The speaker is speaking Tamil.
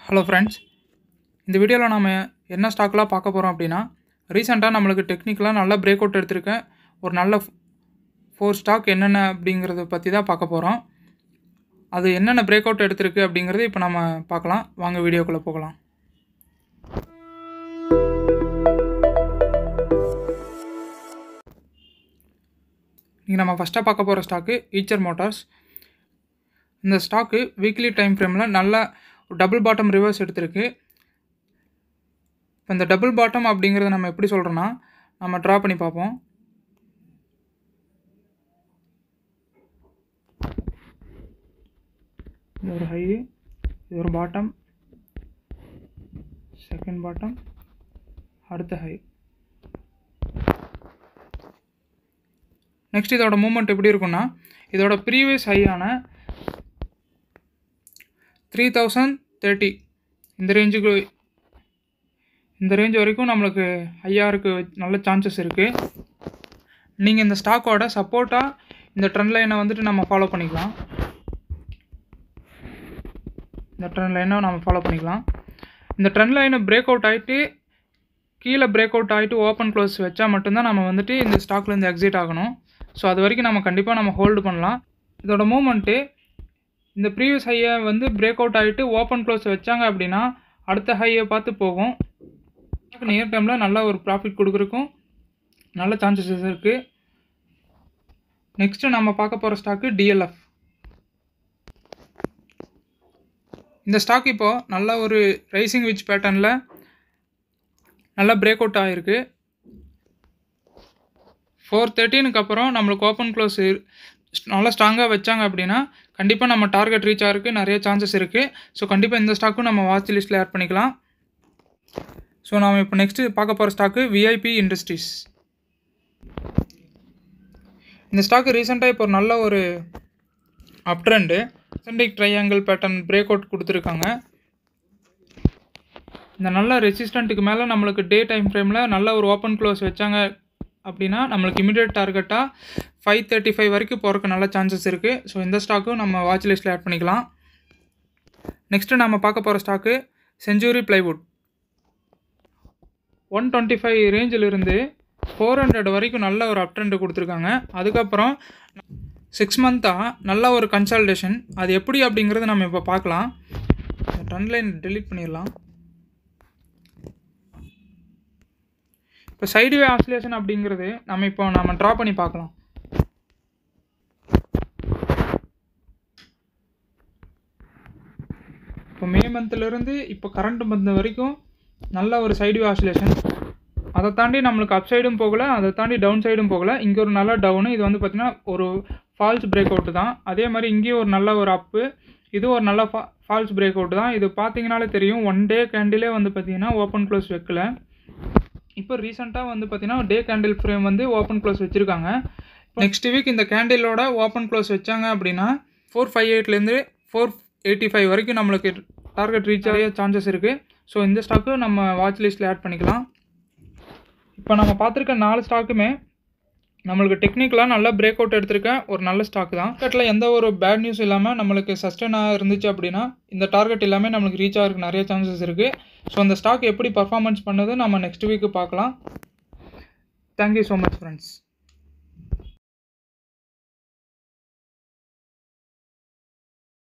ஹலோ ஃப்ரெண்ட்ஸ் இந்த வீடியோவில் நம்ம என்ன ஸ்டாக்லாம் பார்க்க போகிறோம் அப்படின்னா ரீசெண்டாக நம்மளுக்கு டெக்னிக்கலாக நல்ல பிரேக் அவுட் எடுத்திருக்கேன் ஒரு நல்ல ஃபோர் ஸ்டாக் என்னென்ன அப்படிங்கிறத பற்றி தான் பார்க்க போகிறோம் அது என்னென்ன பிரேக் அவுட் எடுத்திருக்கு அப்படிங்கிறது இப்போ நம்ம பார்க்கலாம் வாங்க வீடியோக்குள்ளே போகலாம் இங்கே நம்ம ஃபஸ்ட்டாக பார்க்க போகிற ஸ்டாக்கு ஈச்சர் மோட்டார்ஸ் இந்த ஸ்டாக்கு வீக்லி டைம் ஃப்ரேமில் நல்ல டபுள் பாட்டம் ரிவர்ஸ் எடுத்திருக்கு இப்போ இந்த டபுள் பாட்டம் அப்படிங்கிறத நம்ம எப்படி சொல்கிறோன்னா நம்ம ட்ரா பண்ணி பார்ப்போம் இது ஒரு ஹை இது ஒரு பாட்டம் செகண்ட் பாட்டம் அடுத்த ஹை நெக்ஸ்ட் இதோட மூமெண்ட் எப்படி இருக்குன்னா இதோட ப்ரீவியஸ் ஹையான த்ரீ தௌசண்ட் தேர்ட்டி இந்த ரேஞ்சுக்கு இந்த ரேஞ்ச் வரைக்கும் நம்மளுக்கு ஹையாருக்கு நல்ல சான்சஸ் இருக்குது நீங்கள் இந்த ஸ்டாக்கோட சப்போர்ட்டாக இந்த ட்ரெண்ட் லைனை வந்துட்டு நம்ம ஃபாலோ பண்ணிக்கலாம் இந்த ட்ரெண்ட் லைனை நம்ம ஃபாலோ பண்ணிக்கலாம் இந்த ட்ரெண்ட் லைனை பிரேக் அவுட் ஆகிட்டு கீழே பிரேக் அவுட் ஆகிட்டு ஓப்பன் க்ளோஸ் வச்சா மட்டும்தான் நம்ம வந்துட்டு இந்த ஸ்டாக்லேருந்து எக்ஸிட் ஆகணும் ஸோ அது வரைக்கும் நம்ம கண்டிப்பாக நம்ம ஹோல்டு பண்ணலாம் இதோட மூமெண்ட்டு இந்த ப்ரீவியஸ் ஹையை வந்து பிரேக் அவுட் ஆகிட்டு ஓப்பன் க்ளோஸ் வச்சாங்க அப்படின்னா அடுத்த ஹையை பார்த்து போகும் நியர் டைமில் நல்ல ஒரு ப்ராஃபிட் கொடுக்குறக்கும் நல்ல சான்சஸஸ் இருக்குது நெக்ஸ்ட்டு நம்ம பார்க்க போகிற ஸ்டாக்கு டிஎல்எஃப் இந்த ஸ்டாக் இப்போது நல்ல ஒரு ரைசிங் விச் பேட்டர்னில் நல்லா பிரேக் அவுட் ஆகிருக்கு ஃபோர் தேர்ட்டீனுக்கு அப்புறம் நம்மளுக்கு ஓப்பன் க்ளோஸ் நல்லா ஸ்ட்ராங்காக வச்சாங்க அப்படின்னா கண்டிப்பாக நம்ம டார்கெட் ரீச் ஆகிறதுக்கு நிறைய சான்சஸ் இருக்குது ஸோ கண்டிப்பாக இந்த ஸ்டாக்கும் நம்ம வாட்ச் லிஸ்ட்டில் ஆட் பண்ணிக்கலாம் ஸோ நாம் இப்போ நெக்ஸ்ட்டு பார்க்க போகிற ஸ்டாக்கு விஐபி இண்டஸ்ட்ரீஸ் இந்த ஸ்டாக்கு ரீசெண்டாக இப்போ ஒரு நல்ல ஒரு அப் ட்ரெண்டு சென்டிக் ட்ரையாங்கிள் பேட்டர்ன் பிரேக் அவுட் கொடுத்துருக்காங்க இந்த நல்ல ரெசிஸ்டண்ட்டுக்கு மேலே நம்மளுக்கு டே டைம் ஃப்ரேமில் நல்ல ஒரு ஓப்பன் க்ளோஸ் வச்சாங்க அப்படின்னா நம்மளுக்கு இமிடியேட் டார்கெட்டாக ஃபைவ் தேர்ட்டி ஃபைவ் வரைக்கும் போகிறக்கு நல்ல சான்சஸ் இருக்குது ஸோ இந்த ஸ்டாக்கும் நம்ம வாட்ச் லிஸ்ட்டில் ஆட் பண்ணிக்கலாம் நெக்ஸ்ட்டு நம்ம பார்க்க போகிற stock century plywood one twenty five ரேஞ்சிலிருந்து ஃபோர் ஹண்ட்ரட் வரைக்கும் நல்ல ஒரு அப் ட்ரெண்டு கொடுத்துருக்காங்க அதுக்கப்புறம் சிக்ஸ் மந்த்தாக நல்ல ஒரு கன்சல்டேஷன் அது எப்படி அப்படிங்கிறத நம்ம இப்போ பார்க்கலாம் ட்ரெண்ட் லைன் டெலீட் பண்ணிடலாம் இப்போ சைடுவே ஆசிலேஷன் அப்படிங்கிறது நம்ம இப்போ நம்ம ட்ரா பண்ணி பார்க்கலாம் இப்போ மே மந்த்லேருந்து இப்போ கரண்ட் மந்த் வரைக்கும் நல்ல ஒரு சைடுவே ஆசிலேஷன் அதை தாண்டி நம்மளுக்கு அப் சைடும் போகலை அதை தாண்டி டவுன் சைடும் போகலை இங்கே ஒரு நல்ல டவுனு இது வந்து பார்த்திங்கன்னா ஒரு ஃபால்ஸ் பிரேக் அவுட்டு தான் அதே மாதிரி இங்கேயும் ஒரு நல்ல ஒரு அப்பு இது ஒரு நல்ல ஃபா ஃபால்ஸ் பிரேக் அவுட் தான் இது பார்த்தீங்கனாலே தெரியும் ஒன் டே கேண்டிலே வந்து பார்த்திங்கன்னா ஓப்பன் க்ளோஸ் வைக்கல இப்போ ரீசெண்டாக வந்து பார்த்தீங்கன்னா டே கேண்டில் ஃப்ரேம் வந்து ஓப்பன் க்ளோஸ் வச்சுருக்காங்க நெக்ஸ்ட் வீக் இந்த கேண்டிலோட ஓப்பன் க்ளோஸ் வச்சாங்க அப்படின்னா ஃபோர் ஃபைவ் எயிட்லேருந்து ஃபோர் எயிட்டி ஃபைவ் வரைக்கும் நம்மளுக்கு டார்கெட் ரீச் ஆகிய சான்சஸ் இருக்குது ஸோ இந்த ஸ்டாக்கு நம்ம வாட்ச் லிஸ்ட்டில் ஆட் பண்ணிக்கலாம் இப்போ நம்ம பார்த்துருக்க நாலு ஸ்டாக்குமே நம்மளுக்கு டெக்னிக்கலாக நல்லா பிரேக் அவுட் எடுத்திருக்கேன் ஒரு நல்ல ஸ்டாக் தான் மார்க்கெட்டில் எந்த ஒரு பேட் நியூஸ் இல்லாமல் நம்மளுக்கு சஸ்டெயினாக இருந்துச்சு அப்படின்னா இந்த டார்கெட் எல்லாமே நம்மளுக்கு ரீச் ஆகிறதுக்கு நிறைய சான்சஸ் இருக்குது ஸோ அந்த ஸ்டாக் எப்படி பர்ஃபார்மன்ஸ் பண்ணுது நம்ம நெக்ஸ்ட் வீக்கு பார்க்கலாம் தேங்க்யூ ஸோ மச் ஃப்ரெண்ட்ஸ்